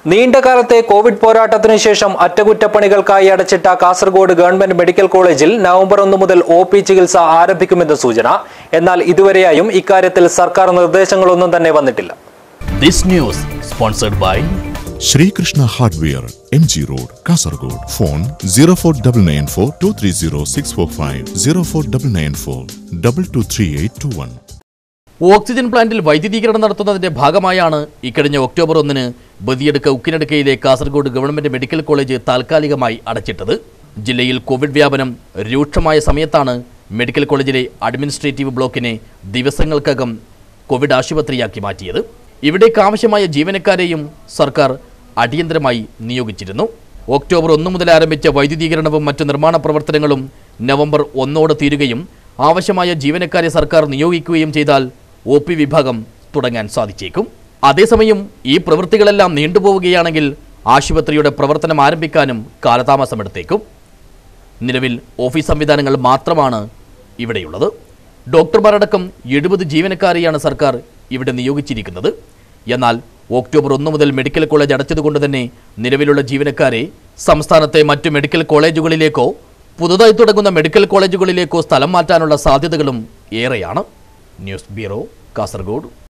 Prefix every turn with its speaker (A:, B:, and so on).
A: നീണ്ടകാലത്തെ Covid പോരാട്ടത്തിനു ശേഷം അറ്റകുറ്റപ്പണികൾക്കായി അടച്ചിട്ട കാസർഗോഡ് ഗവൺമെന്റ് മെഡിക്കൽ കോളേജിൽ നവംബർ ഒന്ന് മുതൽ ഒ പി ചികിത്സ ആരംഭിക്കുമെന്ന് സൂചന എന്നാൽ ഇതുവരെയായും ഇക്കാര്യത്തിൽ സർക്കാർ നിർദ്ദേശങ്ങളൊന്നും തന്നെ വന്നിട്ടില്ല
B: This news sponsored by
C: Sreekrishna hardware M G road Kasaragod phone zero four double nine four two three zero six four five zero four double nine four double two three eight two one
B: oxygen പ്ലാന്റിൽ വൈദ്യുതീകരണം നടത്തുന്നതിന്റെ ഭാഗമായാണ് ഇക്കഴിഞ്ഞ October ഒന്നിന് ബദിയെടുക്ക ഉക്കിനടുക്കയിലെ Kasaragod government medical college താൽക്കാലികമായി അടച്ചിട്ടത് ജില്ലയിൽ കോവിഡ് വ്യാപനം രൂക്ഷമായ സമയത്താണ് മെഡിക്കൽ കോളേജിലെ അഡ്മിനിസ്ട്രേറ്റീവ് ബ്ലോക്കിനെ ദിവസങ്ങൾക്കകം കോവിഡ് ആശുപത്രിയാക്കി മാറ്റിയത് ഇവിടേക്ക് ആവശ്യമായ ജീവനക്കാരെയും സർക്കാർ അടിയന്തരമായി നിയോഗിച്ചിരുന്നു ഒക്ടോബർ ഒന്ന് മുതൽ ആരംഭിച്ച വൈദ്യുതീകരണവും മറ്റു നിർമ്മാണ പ്രവർത്തനങ്ങളും നവംബർ ഒന്നോടെ തീരുകയും ആവശ്യമായ ജീവനക്കാരെ സർക്കാർ നിയോഗിക്കുകയും ചെയ്താൽ ഒ പി വിഭാഗം തുടങ്ങാൻ സാധിച്ചേക്കും അതേസമയം ഈ പ്രവൃത്തികളെല്ലാം നീണ്ടുപോവുകയാണെങ്കിൽ ആശുപത്രിയുടെ പ്രവർത്തനം ആരംഭിക്കാനും കാലതാമസമെടുത്തേക്കും നിലവിൽ ഓഫീസ് സംവിധാനങ്ങൾ മാത്രമാണ് ഇവിടെയുള്ളത് ഡോക്ടർമാരടക്കം എഴുപത് ജീവനക്കാരെയാണ് സർക്കാർ ഇവിടെ നിയോഗിച്ചിരിക്കുന്നത് എന്നാൽ ഒക്ടോബർ ഒന്ന് മുതൽ മെഡിക്കൽ കോളേജ് അടച്ചതുകൊണ്ട് തന്നെ നിലവിലുള്ള ജീവനക്കാരെ സംസ്ഥാനത്തെ മറ്റു മെഡിക്കൽ കോളേജുകളിലേക്കോ പുതുതായി തുടങ്ങുന്ന മെഡിക്കൽ കോളേജുകളിലേക്കോ സ്ഥലം മാറ്റാനുള്ള സാധ്യതകളും ഏറെയാണ് ന്യൂസ് ബ്യൂറോ കാസർഗോഡ്